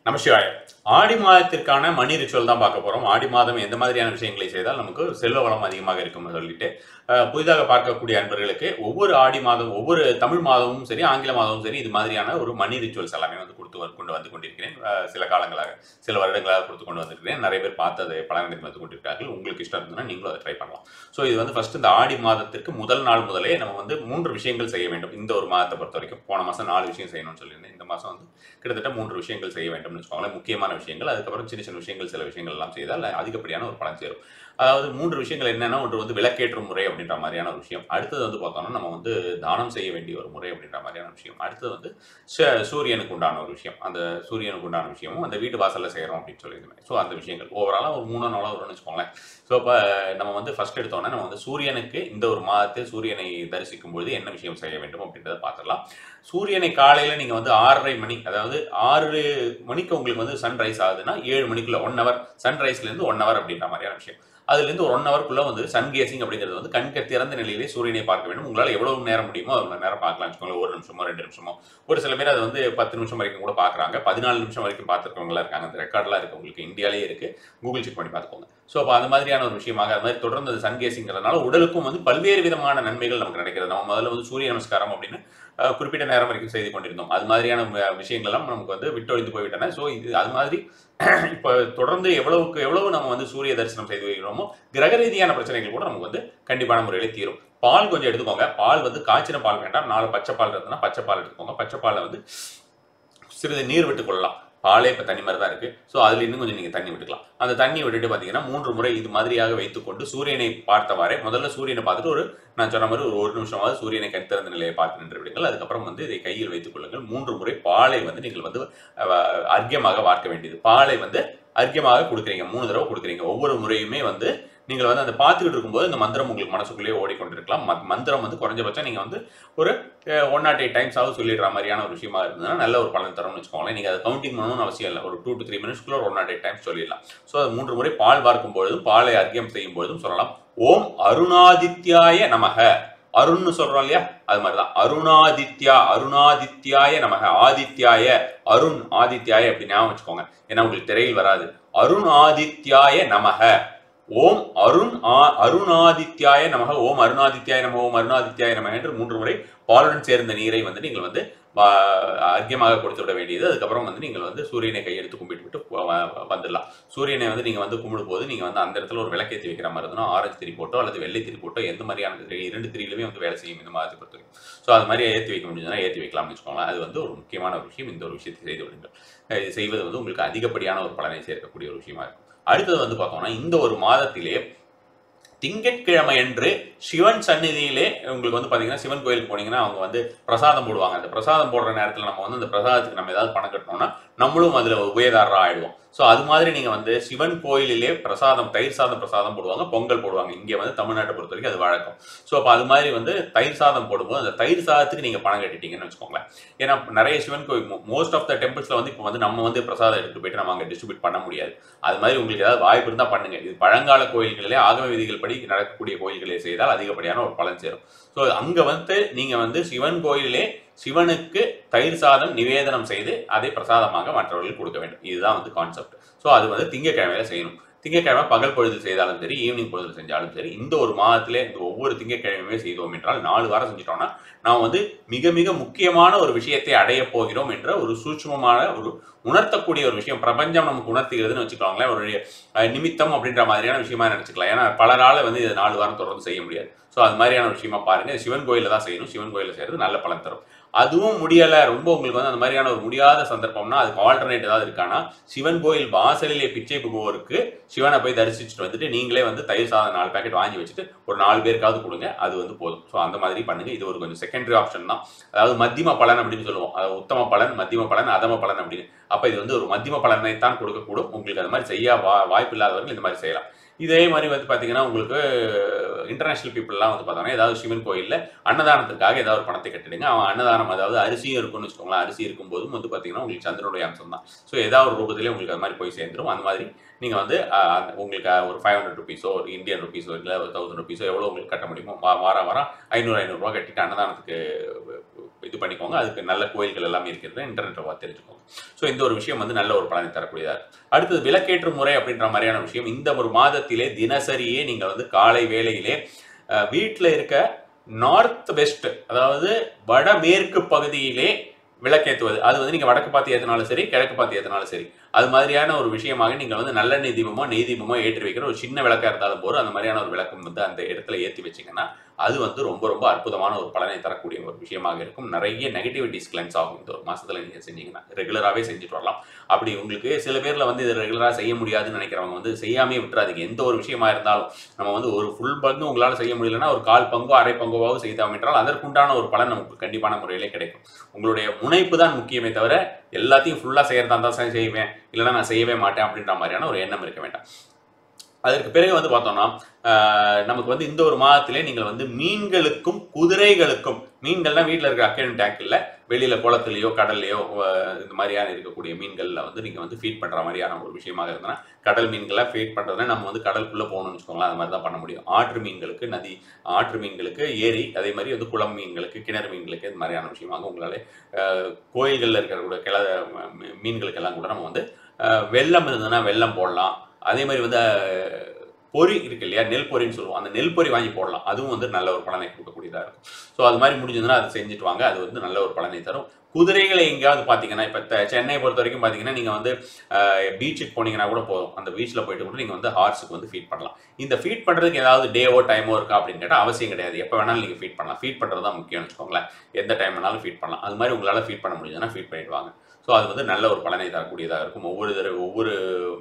நமசிவாய ஆடி மாதத்திற்கான மணி ரிச்சுவல் தான் பார்க்க போறோம் ஆடி மாதம் எந்த மாதிரியான விஷயங்களை செய்தால் நமக்கு செல்வ வளம் அதிகமாக இருக்கும்னு சொல்லிட்டு அஹ், புதிதாக பார்க்கக்கூடிய அன்பர்களுக்கு ஒவ்வொரு ஆடி மாதம் ஒவ்வொரு தமிழ் மாதமும் சரி ஆங்கில மாதமும் சரி இது மாதிரியான ஒரு மணி ரிச்சுவல்ஸ் எல்லாமே வந்து கொடுத்து வ- கொண்டு வந்து கொண்டிருக்கிறேன் அஹ், சில காலங்களாக சில வருடங்களாக கொடுத்து கொண்டு வந்திருக்கிறேன் நிறைய பேர் பார்த்து அதை பலனடைந்து வந்து கொண்டிருக்கார்கள் உங்களுக்கு இஷ்டம் இருந்ததுன்னா நீங்களும் அதை ட்ரை பண்ணலாம் ஸோ இது வந்து ஃபர்ஸ்ட் இந்த ஆடி மாதத்திற்கு முதல் நாள் முதலே நம்ம வந்து மூன்று விஷயங்கள் செய்ய வேண்டும் இந்த ஒரு மாதத்தை பொறுத்த வரைக்கும் போன மாதம் நாலு விஷயம் செய்யணும்னு சொல்லியிருந்தேன் இந்த மாதம் வந்து கிட்டத்தட்ட மூன்று விஷயங்கள் செய்ய வேண்டும்னு வச்சுக்கோங்களேன் முக்கியமான விஷயங்கள் அதுக்கப்புறம் சின்ன சின்ன விஷயங்கள் சில விஷயங்கள் எல்லாம் செய்தால் அதிகப்படியான ஒரு பலன் சேரும் அதாவது மூன்று விஷயங்கள் என்னன்னா ஒன்று வந்து விளக்கேற்றும் முறை அப்படின்ற மாதிரியான ஒரு விஷயம் அடுத்தது வந்து பார்த்தோம்னா நம்ம வந்து தானம் செய்ய வேண்டிய ஒரு முறை அப்படின்ற மாதிரியான விஷயம் அடுத்தது வந்து ச- சூரியனுக்கு உண்டான ஒரு விஷயம் அந்த சூரியனுக்கு உண்டான விஷயமும் அந்த வீட்டு வாசல்ல செய்கிறோம் அப்படின்னு சொல்லியிருந்தேன் ஸோ அந்த விஷயங்கள் ஓவராலாக ஒரு மூணு நாளாக வரும்னு வச்சுக்கோங்களேன் ஸோ இப்போ நம்ம வந்து ஃபர்ஸ்ட் எடுத்தோன்னே நம்ம வந்து சூரியனுக்கு இந்த ஒரு மாதத்தில் சூரியனை தரிசிக்கும் பொழுது என்ன விஷயம் செய்ய வேண்டும் அப்படின்றத பார்த்துடலாம் சூரியனை காலையில் நீங்கள் வந்து ஆறரை மணி அதாவது ஆறு மணிக்கு உங்களுக்கு வந்து சன்ரைஸ் ஆகுதுன்னா ஏழு மணிக்குள்ள ஒன் ஹவர் சன்ரைஸ்லேருந்து ஒன் ஹவர் அப்படின்ற மாதிரியான விஷயம் அதுலேருந்து ஒரு ஒன் ஹவருக்குள்ள வந்து சன் கேசிங் அப்படிங்கிறது வந்து கண்க திறந்த நிலையிலே சூரியனை பார்க்க வேண்டும் உங்களால் எவ்வளவு நேரம் முடியுமோ அவ்வளோ நேரம் பார்க்கலாம் வச்சுக்கோங்களேன் ஒரு நிமிஷமோ ரெண்டு நிமிஷமோ ஒரு சில பேர் அது வந்து பத்து நிமிஷம் வரைக்கும் கூட பார்க்குறாங்க பதினாலு நிமிஷம் வரைக்கும் பார்த்துருக்கவங்களா இருக்காங்க அந்த ரெக்கார்ட்லாம் இருக்கு உங்களுக்கு இந்தியாலே இருக்கு கூகுள் செக் பண்ணி பார்த்துக்கோங்க ஸோ அப்போ அது மாதிரியான ஒரு விஷயமாக அது மாதிரி தொடர்ந்து அது சன் கேசிங்கிறதுனால உடலுக்கும் வந்து பல்வேறு விதமான நன்மைகள் நமக்கு கிடைக்கிறது நம்ம முதல்ல வந்து சூரிய நமஸ்காரம் அப்படின்னு அஹ், குறிப்பிட்ட நேரம் வரைக்கும் செய்து கொண்டிருந்தோம் அது மாதிரியான வ- விஷயங்கள் எல்லாம் நமக்கு வந்து விட்டொழிந்து போய்விட்டன ஸோ இது அது மாதிரி இப்போ தொடர்ந்து எவ்வளவுக்கு எவ்வளவு நம்ம வந்து சூரிய தரிசனம் செய்து வைக்கிறோமோ கிரக ரீதியான பிரச்சனைகள் கூட நமக்கு வந்து கண்டிப்பான முறையில் தீரும் பால் கொஞ்சம் எடுத்துக்கோங்க பால் வந்து காய்ச்சின பால் வேண்டாம் நாலு பச்சை பால் இருந்ததுன்னா பச்சை பால் எடுத்துக்கோங்க பச்சை பாலை வந்து சிறிது நீர் விட்டு கொள்ளலாம் பாலே இப்போ தண்ணி மாதிரி தான் இருக்கு ஸோ அதுல இன்னும் கொஞ்சம் நீங்கள் தண்ணி விட்டுக்கலாம் அந்த தண்ணி விட்டுட்டு பார்த்தீங்கன்னா மூன்று முறை இது மாதிரியாக வைத்துக்கொண்டு சூரியனை பார்த்தவாறே முதல்ல சூரியனை பார்த்துட்டு ஒரு நான் சொன்ன மாதிரி ஒரு ஒரு நிமிஷமாவது சூரியனை கண் திறந்த நிலையை பார்த்து நின்று விடுங்கள் அதுக்கப்புறம் வந்து இதை கையில் வைத்துக் கொள்ளுங்கள் மூன்று முறை பாலை வந்து நீங்கள் வந்து அஹ், அர்க்கியமாக வார்க்க வேண்டியது பாலை வந்து அர்க்கியமாக கொடுக்குறீங்க மூணு தடவை கொடுக்குறீங்க ஒவ்வொரு முறையுமே வந்து நீங்கள் வந்து அந்த பார்த்துக்கிட்டு இருக்கும்போது இந்த மந்திரம் உங்களுக்கு மனசுக்குள்ளேயே ஓடிக்கொண்டிருக்கலாம் மத்- மந்திரம் வந்து குறைஞ்சபட்சம் நீங்கள் வந்து ஒரு ஒன் நாட் எயிட் டைம்ஸ் ஆகுது சொல்லிடுற மாதிரியான ஒரு விஷயமா இருந்ததுன்னா நல்ல ஒரு பலன் தரும்னு வச்சுக்கோங்களேன் நீங்கள் அதை கவுண்டிங் பண்ணணும்னு அவசியம் இல்லை ஒரு டூ டு த்ரீ மினிட்ஸ்க்குள்ள ஒன் நாட் எயிட் டைம்ஸ் சொல்லிடலாம் ஸோ அது மூன்று முறை பால் பார்க்கும் பொழுதும் பாலை அர்க்கியம் செய்யும் பொழுதும் சொல்லலாம் ஓம் அருணாதித்யாய நமக அருண்னு சொல்றோம் இல்லையா அது மாதிரிதான் அருணாதித்யா அருணாதித்யாய நமக ஆதித்யாய அருண் ஆதித்யாய அப்படி ஞாபகம் வச்சுக்கோங்க ஏன்னா உங்களுக்கு திரையில் வராது அருண் ஆதித்யாய நமக ஓம் அருண் ஆ- அருணாதித்யாய நமக ஓம் அருணாதித்யாய நம ஓம் அருணாதித்யாய நமக என்று மூன்று முறை பாலுடன் சேர்ந்த நீரை வந்து நீங்கள் வந்து வா- அர்க்கியமாக கொடுத்து விட வேண்டியது அதுக்கப்புறம் வந்து நீங்கள் வந்து சூரியனை கையெடுத்து கும்பிட்டு விட்டு வ- வ- வந்துடலாம் சூரியனை வந்து நீங்கள் வந்து கும்பிடும் போது நீங்கள் வந்து அந்த இடத்துல ஒரு விளக்கேற்றி வைக்கிற மாதிரி இருந்தனா ஆரஞ்சு திரி போட்டோ அல்லது வெள்ளை திரி போட்டோ எந்த மாதிரியான திரி இரண்டு திரியிலுமே வந்து வேலை செய்யும் இந்த மாதிரி பொறுத்த வரைக்கும் ஸோ அது மாதிரி ஏற்றி வைக்க முடிஞ்சதுன்னா ஏற்றி வைக்கலாம்னு வச்சுக்கோங்களேன் அது வந்து ஒரு முக்கியமான ஒரு விஷயம் இந்த ஒரு விஷயத்தை செய்து விடுங்கள் அஹ் இது செய்வது வந்து உங்களுக்கு அதிகப்படியான ஒரு பலனை சேர்க்கக்கூடிய ஒரு விஷயமா இருக்கும் அடுத்தது வந்து பார்த்தோம்னா இந்த ஒரு மாதத்திலே திங்கட்கிழமை அன்று சிவன் சந்நிதியிலே உங்களுக்கு வந்து பார்த்தீங்கன்னா சிவன் கோயிலுக்கு போனீங்கன்னா அவங்க வந்து பிரசாதம் போடுவாங்க அந்த பிரசாதம் போடுற நேரத்தில் நம்ம வந்து அந்த பிரசாதத்துக்கு நம்ம ஏதாவது பணம் கட்டணும்னா நம்மளும் அதில் உபயதாரராக ஆயிடுவோம் ஸோ அது மாதிரி நீங்கள் வந்து சிவன் கோயிலிலே பிரசாதம் தயிர் சாதம் பிரசாதம் போடுவாங்க பொங்கல் போடுவாங்க இங்கே வந்து தமிழ்நாட்டை பொறுத்த வரைக்கும் அது வழக்கம் ஸோ அப்போ அது மாதிரி வந்து தயிர் சாதம் போடும்போது அந்த தயிர் சாதத்துக்கு நீங்கள் பணம் கட்டிட்டீங்கன்னு வச்சுக்கோங்களேன் ஏன்னா நிறைய சிவன் கோயில் மோஸ்ட் ஆஃப் த டெம்பிள்ஸில் வந்து இப்போ வந்து நம்ம வந்து பிரசாதம் எடுத்துட்டு போயிட்டு நம்ம அங்கே டிஸ்ட்ரிபியூட் பண்ண முடியாது அது மாதிரி உங்களுக்கு ஏதாவது வாய்ப்பு இருந்தால் பண்ணுங்க இது பழங்கால கோயில்களிலே ஆகம விதிகள் படி நடக்கக்கூடிய கோயில்களை செய்தால் அதிகப்படியான ஒரு பலன் சேரும் ஸோ அங்கே வந்து நீங்கள் வந்து சிவன் கோயிலிலே சிவனுக்கு தயிர் சாதம் நிவேதனம் செய்து அதை பிரசாதமாக மற்றவர்களுக்கு கொடுக்க வேண்டும் இதுதான் வந்து கான்செப்ட் ஸோ அது வந்து திங்கக்கிழமையில செய்யணும் திங்கக்கிழமை பகல் பொழுது செய்தாலும் சரி ஈவினிங் பொழுது செஞ்சாலும் சரி இந்த ஒரு மாதத்திலே இந்த ஒவ்வொரு திங்கக்கிழமையுமே செய்தோம் என்றால் நாலு வாரம் செஞ்சிட்டோம்னா நாம் வந்து மிக மிக முக்கியமான ஒரு விஷயத்தை அடைய போகிறோம் என்ற ஒரு சூட்சுமமான ஒரு உணர்த்தக்கூடிய ஒரு விஷயம் பிரபஞ்சம் நமக்கு உணர்த்துகிறதுன்னு வச்சுக்கோங்களேன் ஒரு அஹ், நிமித்தம் அப்படின்ற மாதிரியான விஷயமா நினைச்சுக்கலாம் ஏன்னா பலரால வந்து இதை நாலு வாரம் தொடர்ந்து செய்ய முடியாது ஸோ அது மாதிரியான விஷயமா பாருங்க இது சிவன் கோயிலில் தான் செய்யணும் சிவன் கோயிலில் செய்யறது நல்ல பலன் தரும் அதுவும் முடியலை ரொம்ப உங்களுக்கு வந்து அந்த மாதிரியான ஒரு முடியாத சந்தர்ப்பம்னா அதுக்கு ஆல்டர்னேட் ஏதாவது இருக்கானா சிவன் கோயில் வாசலிலே பிச்சை புகுவோருக்கு சிவனை போய் தரிசிச்சுட்டு வந்துட்டு நீங்களே வந்து தயிர் சாதம் நாலு பேக்கெட் வாங்கி வச்சுட்டு ஒரு நாலு பேருக்காவது கொடுங்க அது வந்து போதும் ஸோ அந்த மாதிரி பண்ணுங்க இது ஒரு கொஞ்சம் செகண்டரி ஆப்ஷன் தான் அதாவது மத்தியம பலன் அப்படின்னு சொல்லுவோம் அதாவது உத்தம பலன் மத்தியம பலன் அதம பலன் அப்படின்னு அப்போ இது வந்து ஒரு மத்தியம பலனை தான் கொடுக்கக்கூடும் உங்களுக்கு அது மாதிரி செய்ய வா வாய்ப்பு இல்லாதவர்கள் இந்த மாதிரி செய்யலாம் இதே மாதிரி வந்து பார்த்தீங்கன்னா உங்களுக்கு இன்டர்நேஷனல் பீப்புளெலாம் வந்து பார்த்தோன்னா ஏதாவது சிவன் கோயிலில் அன்னதானத்துக்காக ஏதாவது ஒரு பணத்தை கட்டிடுங்க அவன் அன்னதானம் அதாவது அரிசியும் இருக்கும்னு வச்சுக்கோங்களேன் அரிசி இருக்கும்போதும் வந்து பார்த்தீங்கன்னா உங்களுக்கு சந்திரனுடைய அம்சம் தான் ஸோ ஏதாவது ஒரு ரூபத்திலே உங்களுக்கு அது மாதிரி போய் சேர்ந்துரும் அந்த மாதிரி நீங்கள் வந்து அஹ், அந்த- உங்களுக்கு அஹ், ஒரு ஃபைவ் ஹண்ட்ரட் ருபீஸோ ஒரு இந்தியன் ருபீஸோ இல்லை ஒரு தௌசண்ட் ருபீஸோ எவ்வளோ உங்களுக்கு கட்ட முடியுமோ வா- வாரம் வாரம் ஐநூறு ஐநூறுரூவா கட்டிட்டு அன்னதானத்துக்கு இது பண்ணிக்கோங்க அதுக்கு நல்ல கோயில்கள் எல்லாமே இருக்கிறது இன்டர்நெட்டை பார்த்து தெரிஞ்சுக்கோங்க ஸோ இந்த ஒரு விஷயம் வந்து நல்ல ஒரு பலனை தரக்கூடியதா இருக்கு அடுத்தது விளக்கேற்று முறை அப்படின்ற மாதிரியான விஷயம் இந்த ஒரு மாதத்திலே தினசரியே நீங்கள் வந்து காலை வேளையிலே வீட்டில் இருக்க நார்த் வெஸ்ட் அதாவது வடமேற்கு பகுதியிலே விளக்கேற்றுவது அது வந்து நீங்கள் வடக்கு பார்த்து ஏற்றினாலும் சரி கிழக்கு பார்த்து ஏற்றினாலும் சரி அது மாதிரியான ஒரு விஷயமாக நீங்கள் வந்து நல்லெண்ணெய் தீபமோ நெய் தீபமோ ஏற்றி வைக்கிற ஒரு சின்ன விளக்காக இருந்தாலும் போதும் அந்த மாதிரியான ஒரு விளக்கம் வந்து அந்த இடத்துல ஏற்றி வச்சிங்கன்னா அது வந்து ரொம்ப ரொம்ப அற்புதமான ஒரு பலனை தரக்கூடிய ஒரு விஷயமாக இருக்கும் நிறைய நெகட்டிவிட்டிஸ் கிளென்ஸ் ஆகும் இந்த ஒரு மாசத்துல நீங்கள் செஞ்சீங்கன்னா ரெகுலராகவே செஞ்சுட்டு வரலாம் அப்படி உங்களுக்கு சில பேரில் வந்து இதை ரெகுலராக செய்ய முடியாதுன்னு நினைக்கிறவங்க வந்து செய்யாமே விட்டுறாதீங்க எந்த ஒரு விஷயமா இருந்தாலும் நம்ம வந்து ஒரு ஃபுல் பங்கு உங்களால் செய்ய முடியலன்னா ஒரு கால் பங்கோ அரை பங்கோவாவது செய்தோம் என்றால் அதற்குண்டான ஒரு பலன் நமக்கு கண்டிப்பான முறையிலே கிடைக்கும் உங்களுடைய முனைப்பு தான் முக்கியமே தவிர எல்லாத்தையும் ஃபுல்லாக செய்யறதா இருந்தால் தான் செய்வேன் இல்லைன்னா நான் செய்யவே மாட்டேன் அப்படின்ற மாதிரியான ஒரு எண்ணம் இருக்க வேண்டாம் அதற்கு பிறகு வந்து பார்த்தோம்னா நமக்கு வந்து இந்த ஒரு மாதத்திலே நீங்கள் வந்து மீன்களுக்கும் குதிரைகளுக்கும் மீன்கள்லாம் வீட்டில் இருக்கிற அக்கேன் டேங்க் இல்லை வெளியில் குளத்துலையோ கடல்லையோ இந்த மாதிரியான இருக்கக்கூடிய மீன்களில் வந்து நீங்கள் வந்து ஃபீட் பண்ணுற மாதிரியான ஒரு விஷயமாக இருந்தனா கடல் மீன்களை ஃபீட் பண்ணுறதுனா நம்ம வந்து கடலுக்குள்ளே போகணும்னு வச்சுக்கோங்களேன் அது மாதிரி தான் பண்ண முடியும் ஆற்று மீன்களுக்கு நதி ஆற்று மீன்களுக்கு ஏரி அதே மாதிரி வந்து குளம் மீன்களுக்கு கிணறு மீன்களுக்கு இது மாதிரியான விஷயமாக உங்களால் கோயில்களில் இருக்கிற கிள மீன்களுக்கெல்லாம் கூட நம்ம வந்து வெள்ளம் இருந்ததுன்னா வெள்ளம் போடலாம் அதே மாதிரி வந்து பொறி இருக்கு இல்லையா நெல் பொறின்னு சொல்லுவோம் அந்த நெல் பொறி வாங்கி போடலாம் அதுவும் வந்து நல்ல ஒரு பலனை கொடுக்கக்கூடியதாக இருக்கும் ஸோ அது மாதிரி முடிஞ்சதுன்னா அதை செஞ்சுட்டு வாங்க அது வந்து நல்ல ஒரு பலனை தரும் குதிரைகளை எங்கேயாவது பார்த்தீங்கன்னா இப்போ சென்னையை பொறுத்த வரைக்கும் பார்த்தீங்கன்னா நீங்கள் வந்து பீச்சுக்கு போனீங்கன்னா கூட போதும் அந்த பீச்சில் போயிட்டு கூட நீங்கள் வந்து ஹார்ஸுக்கு வந்து ஃபீட் பண்ணலாம் இந்த ஃபீட் பண்ணுறதுக்கு ஏதாவது டேவோ டைமோ இருக்கா அப்படின்னு கேட்டால் அவசியம் கிடையாது எப்போ வேணாலும் நீங்கள் ஃபீட் பண்ணலாம் ஃபீட் பண்ணுறது தான் முக்கியம்னு வச்சுக்கோங்களேன் எந்த டைம் வேணாலும் ஃபீட் பண்ணலாம் அது மாதிரி உங்களால் ஃபீட் பண்ண முடியுதுன்னா ஃபீட் பண்ணிட்டு வாங்க ஸோ அது வந்து நல்ல ஒரு பலனை தரக்கூடியதாக இருக்கும் ஒவ்வொரு தடவை ஒவ்வொரு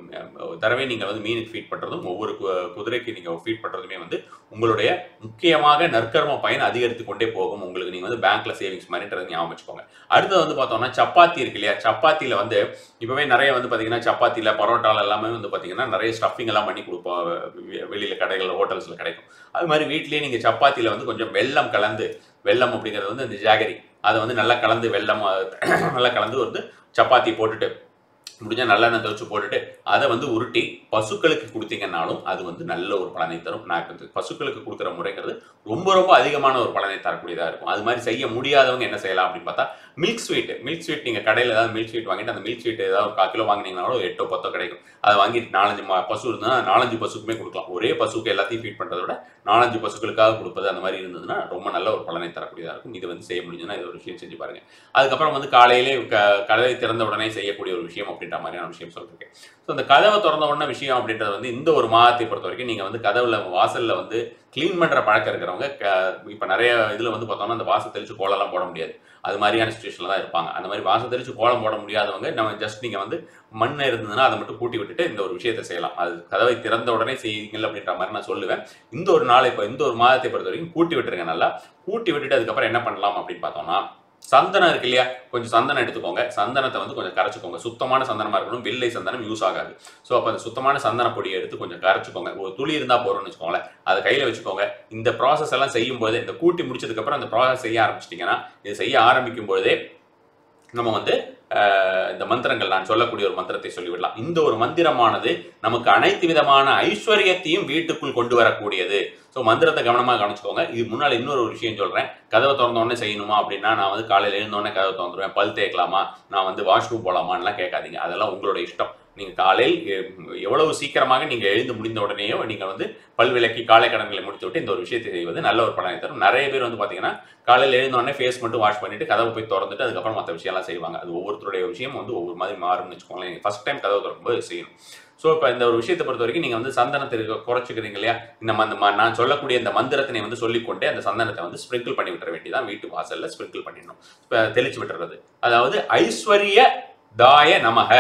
தடவை நீங்கள் வந்து மீனுக்கு ஃபீட் பண்ணுறதும் ஒவ்வொரு குதிரைக்கு நீங்கள் ஃபீட் பண்ணுறதுமே வந்து உங்களுடைய முக்கியமாக நற்கர்ம பயன் அதிகரித்து கொண்டே போகும் உங்களுக்கு நீங்கள் வந்து பேங்க்ல சேவிங்ஸ் மாதிரின்றது ஞாபகம் வச்சுக்கோங்க அடுத்தது வந்து பார்த்தோம்னா சப்பாத்தி இருக்கு இல்லையா சப்பாத்தியில் வந்து இப்போவே நிறைய வந்து பார்த்தீங்கன்னா சப்பாத்தியில் பரோட்டால எல்லாமே வந்து பார்த்தீங்கன்னா நிறைய ஸ்டஃபிங் எல்லாம் பண்ணி கொடுப்போம் வெளியில் கடைகள் ஹோட்டல்ஸில் கிடைக்கும் அது மாதிரி வீட்லேயே நீங்கள் சப்பாத்தியில் வந்து கொஞ்சம் வெள்ளம் கலந்து வெள்ளம் அப்படிங்கிறது வந்து இந்த ஜாகரி அதை வந்து நல்லா கலந்து வெள்ளம் நல்லா கலந்து வந்து சப்பாத்தி போட்டுட்டு முடிஞ்சால் நல்லெண்ணெய் துவச்சு போட்டுட்டு அதை வந்து உருட்டி பசுக்களுக்கு கொடுத்தீங்கன்னாலும் அது வந்து நல்ல ஒரு பலனை தரும் நான் வந்து பசுக்களுக்கு கொடுக்குற முறைங்கிறது ரொம்ப ரொம்ப அதிகமான ஒரு பலனை தரக்கூடியதாக இருக்கும் அது மாதிரி செய்ய முடியாதவங்க என்ன செய்யலாம் அப்படின்னு பார்த்தா மில்க் ஸ்வீட் மில்க் ஸ்வீட் நீங்கள் கடையில் ஏதாவது மில்க் ஸ்வீட் வாங்கிட்டு அந்த மில்க் ஸ்வீட் ஏதாவது ஒரு கால் கிலோ வாங்கினீங்கனாலும் ஒரு எட்டோ பத்தோ கிடைக்கும் அதை வாங்கிட்டு நாலஞ்சு பசு இருந்தால் நாலஞ்சு பசுக்குமே கொடுக்கலாம் ஒரே பசுக்கு எல்லாத்தையும் ஃபீட் பண்ணுறத விட நாலஞ்சு பசுக்களுக்காக கொடுப்பது அந்த மாதிரி இருந்ததுன்னா ரொம்ப நல்ல ஒரு பலனை தரக்கூடியதாக இருக்கும் இது வந்து செய்ய முடிஞ்சுன்னா இது ஒரு விஷயம் செஞ்சு பாருங்க அதுக்கப்புறம் வந்து காலையிலே க கதவை திறந்த உடனே செய்யக்கூடிய ஒரு விஷயம் அப்படின்ற மாதிரியான விஷயம் சொல்லியிருக்கேன் ஸோ அந்த கதவை திறந்த உடனே விஷயம் அப்படின்றது வந்து இந்த ஒரு மாதத்தை பொறுத்த வரைக்கும் நீங்கள் வந்து கதவுல வாசலில் வந்து க்ளீன் பண்ணுற பழக்கம் இருக்கிறவங்க இப்போ நிறைய இதில் வந்து பார்த்தோம்னா அந்த வாசல் தெளிச்சு கோலம்லாம் போட முடியாது அது மாதிரியான சுச்சுவேஷனில் தான் இருப்பாங்க அந்த மாதிரி வாசல் தெளிச்சு கோலம் போட முடியாதவங்க நம்ம ஜஸ்ட் நீங்கள் வந்து மண் இருந்ததுன்னா அதை மட்டும் கூட்டி விட்டுட்டு இந்த ஒரு விஷயத்தை செய்யலாம் அது கதவை திறந்த உடனே செய்யுங்கள் அப்படின்ற மாதிரி நான் சொல்லுவேன் இந்த ஒரு நாளை இப்போ இந்த ஒரு மாதத்தை பொறுத்த வரைக்கும் கூட்டி விட்டுருங்க நல்லா கூட்டி விட்டுட்டு அதுக்கப்புறம் என்ன பண்ணலாம் அப்படின்னு பார்த்தோம்னா சந்தனம் இருக்கு இல்லையா கொஞ்சம் சந்தனம் எடுத்துக்கோங்க சந்தனத்தை வந்து கொஞ்சம் கரைச்சிக்கோங்க சுத்தமான சந்தனமா இருக்கணும் வெள்ளை சந்தனம் யூஸ் ஆகாது ஸோ அப்போ அந்த சுத்தமான சந்தன பொடியை எடுத்து கொஞ்சம் கரைச்சிக்கோங்க ஒரு துளி இருந்தால் போறோம்னு வச்சுக்கோங்களேன் அதை கையில் வச்சுக்கோங்க இந்த ப்ராசஸ் எல்லாம் செய்யும் போது இந்த கூட்டி முடிச்சதுக்கப்புறம் அந்த ப்ராசஸ் செய்ய ஆரம்பிச்சிட்டிங்கன்னா இது செய்ய ஆரம்பிக்கும் பொழுதே நம்ம வந்து இந்த மந்திரங்கள் நான் சொல்லக்கூடிய ஒரு மந்திரத்தை சொல்லிவிடலாம் இந்த ஒரு மந்திரமானது நமக்கு அனைத்து விதமான ஐஸ்வர்யத்தையும் வீட்டுக்குள் கொண்டு வரக்கூடியது ஸோ மந்திரத்தை கவனமாக கவனிச்சுக்கோங்க இது முன்னால் இன்னொரு ஒரு விஷயம் சொல்கிறேன் கதவை திறந்த உடனே செய்யணுமா அப்படின்னா நான் வந்து காலையில் எழுந்தோடனே கதவை திறந்துருவேன் பல் தேய்க்கலாமா நான் வந்து வாஷ்ரூம் போகலாமான்லாம் கேட்காதீங்க அதெல்லாம் உங்களோட இஷ்டம் நீங்கள் காலையில் எவ்வளவு சீக்கிரமாக நீங்கள் எழுந்து முடிந்த உடனேயோ நீங்கள் வந்து பல் விளக்கி காலை கடன்களை முடித்து விட்டு இந்த ஒரு விஷயத்தை செய்வது நல்ல ஒரு பலனை தரும் நிறைய பேர் வந்து பார்த்தீங்கன்னா காலையில் எழுந்தோடனே ஃபேஸ் மட்டும் வாஷ் பண்ணிட்டு கதவை போய் திறந்துட்டு அதுக்கப்புறம் மற்ற விஷயம்லாம் செய்வாங்க அது ஒவ்வொருத்தருடைய விஷயம் வந்து ஒவ்வொரு மாதிரி மாறும்னு வச்சுக்கோங்களேன் நீங்கள் ஃபஸ்ட் டைம் கதவை திறக்கும்போது செய்யணும் ஸோ இப்போ இந்த ஒரு விஷயத்தை பொறுத்த வரைக்கும் நீங்கள் வந்து சந்தனத்திற்கு குறைச்சிக்கிறீங்க இல்லையா இந்த மந்த நான் சொல்லக்கூடிய இந்த மந்திரத்தினை வந்து சொல்லிக்கொண்டே அந்த சந்தனத்தை வந்து ஸ்ப்ரிங்கிள் பண்ணி விட்டுற வேண்டியதான் வீட்டு வாசலில் ஸ்ப்ரிங்கிள் பண்ணிடணும் இப்போ தெளிச்சு விட்டுறது அதாவது ஐஸ்வர்ய தாய நமக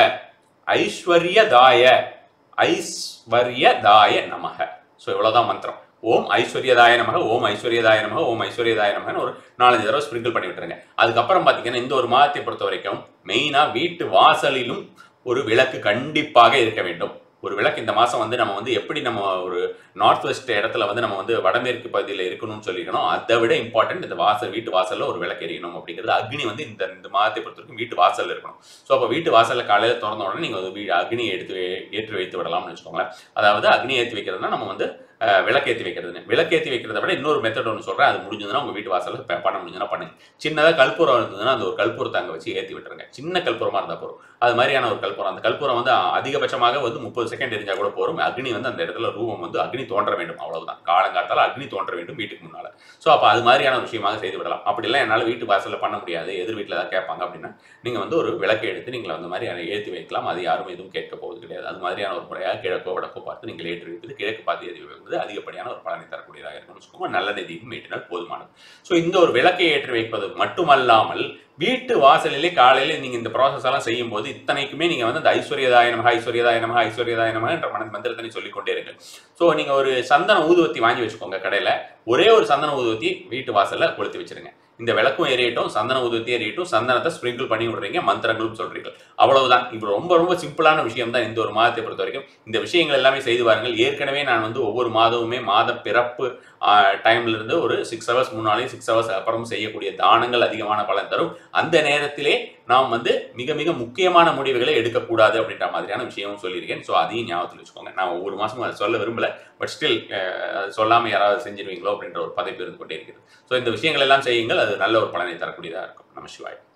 ஐஸ்வர்யதாய ஐஸ்வர்யதாய நமக ஸோ இவ்வளோதான் மந்திரம் ஓம் ஐஸ்வர்யதாய நமக ஓம் ஐஸ்வர்யதாய நமக ஓம் ஐஸ்வர்யதாய நமகன்னு ஒரு நாலஞ்சு தடவை ஸ்ப்ரிங்கிள் பண்ணி விட்டுருங்க அதுக்கப்புறம் பார்த்தீங்கன்னா இந்த ஒரு மாதத்தை பொறுத்த வரைக்கும் மெயினாக வீட்டு வாசலிலும் ஒரு விளக்கு கண்டிப்பாக இருக்க வேண்டும் ஒரு விளக்கு இந்த மாதம் வந்து நம்ம வந்து எப்படி நம்ம ஒரு நார்த் வெஸ்ட் இடத்துல வந்து நம்ம வந்து வடமேற்கு பகுதியில் இருக்கணும்னு சொல்லிக்கணும் அதை விட இம்பார்ட்டன்ட் இந்த வாசல் வீட்டு வாசலில் ஒரு விளக்கு எரியணும் அப்படிங்கிறது அக்னி வந்து இந்த இந்த மாதத்தை பொறுத்த வரைக்கும் வீட்டு வாசலில் இருக்கணும் ஸோ அப்போ வீட்டு வாசலில் காலையில் திறந்த உடனே நீங்கள் வந்து வீ அக்னியை எடுத்து வே- ஏற்றி வைத்து விடலாம்னு வச்சுக்கோங்களேன் அதாவது அக்னி ஏற்றி வைக்கிறதுனா நம்ம வந்து அஹ், விளக்கேத்தி வைக்கிறதுன்னு விளக்கேத்தி வைக்கிறத விட இன்னொரு மெத்தட் ஒன்று சொல்றேன் அது முடிஞ்சதுன்னா உங்க வீட்டு வாசல்ல ப- பண்ண முடிஞ்சதுன்னா பண்ணுங்க சின்னதாக கற்பூரம் இருந்ததுன்னா அந்த ஒரு கற்பூரத்தை அங்கே வச்சு ஏற்றி விட்டுருங்க சின்ன கற்பூரமா இருந்தால் போதும் அது மாதிரியான ஒரு கற்பூரம் அந்த கற்பூரம் வந்து அ- அதிகபட்சமாக வந்து முப்பது செகண்ட் எரிஞ்சா கூட போதும் அக்னி வந்து அந்த இடத்துல ரூபம் வந்து அக்னி தோன்ற வேண்டும் அவ்வளவுதான் காலங்காத்தால அக்னி தோன்ற வேண்டும் வீட்டுக்கு முன்னால ஸோ அப்போ அது மாதிரியான ஒரு விஷயமாக செய்து விடலாம் அப்படிலாம் என்னால் வீட்டு வாசலில் பண்ண முடியாது எதிர் வீட்டில் ஏதாவது கேட்பாங்க அப்படின்னா நீங்கள் வந்து ஒரு விளக்கை எடுத்து நீங்கள் அந்த மாதிரி அதை ஏற்றி வைக்கலாம் அது யாரும் எதுவும் கேட்க போவது கிடையாது அது மாதிரியான ஒரு முறையாக கிழக்கோ வடக்கோ பார்த்து நீங்கள் ஏற்றி வைப்பது கிழக்கு பார்த்து ஏற்றி வைப்பது அதிகப்படியான ஒரு பலனை தரக்கூடியதாக இருக்கும்னு வச்சுக்கோங்க நல்ல நிதியும் ஏற்றினால் போதுமானது ஸோ இந்த ஒரு விளக்கை ஏற்றி வைப்பது மட்டுமல்லாமல் வீட்டு வாசலிலே காலையில நீங்க இந்த ப்ராசஸ் எல்லாம் செய்யும் போது இத்தனைக்குமே நீங்க வந்து அந்த ஐஸ்வர்யதாய நமக ஐஸ்வர்யதாய நமக ஐஸ்வர்யதாய நமக என்ற மன மந்திரத்தை சொல்லிக் கொண்டே இருங்க ஸோ நீங்க ஒரு சந்தன ஊதுவத்தி வாங்கி வச்சுக்கோங்க கடையில ஒரே ஒரு சந்தன ஊதுவத்தி வீட்டு வாசல்ல கொளுத்தி வச்சிருங்க இந்த விளக்கும் எரியட்டும் சந்தன ஊதுவத்தி எரியட்டும் சந்தனத்தை ஸ்ப்ரிங்கிள் பண்ணி விடுறீங்க மந்திரங்களும் சொல்றீங்க அவ்வளவுதான் இப்போ ரொம்ப ரொம்ப சிம்பிளான விஷயம் தான் இந்த ஒரு மாதத்தை பொறுத்த வரைக்கும் இந்த விஷயங்கள் எல்லாமே செய்து பாருங்கள் ஏற்கனவே நான் வந்து ஒவ்வொரு மாதமுமே மாத பிறப்பு டைம்ல இருந்து ஒரு சிக்ஸ் ஹவர்ஸ் முன்னாலேயும் சிக்ஸ் ஹவர்ஸ் அப்புறம் செய்யக்கூடிய தானங்கள் அதிகமான பலன் தரும் அந்த நேரத்திலே நாம் வந்து மிக மிக முக்கியமான முடிவுகளை எடுக்கக்கூடாது அப்படின்ற மாதிரியான விஷயமும் சொல்லியிருக்கேன் ஸோ அதையும் ஞாபகத்தில் வச்சுக்கோங்க நான் ஒவ்வொரு மாசமும் அதை சொல்ல விரும்பல பட் ஸ்டில் சொல்லாமல் யாராவது செஞ்சிருவீங்களோ அப்படின்ற ஒரு பதைப்பு இருந்து கொண்டே இருக்கிறது ஸோ இந்த விஷயங்கள் எல்லாம் செய்யுங்கள் அது நல்ல ஒரு பலனை தரக்கூடியதாக இருக்கும் நம்ம சிவாய்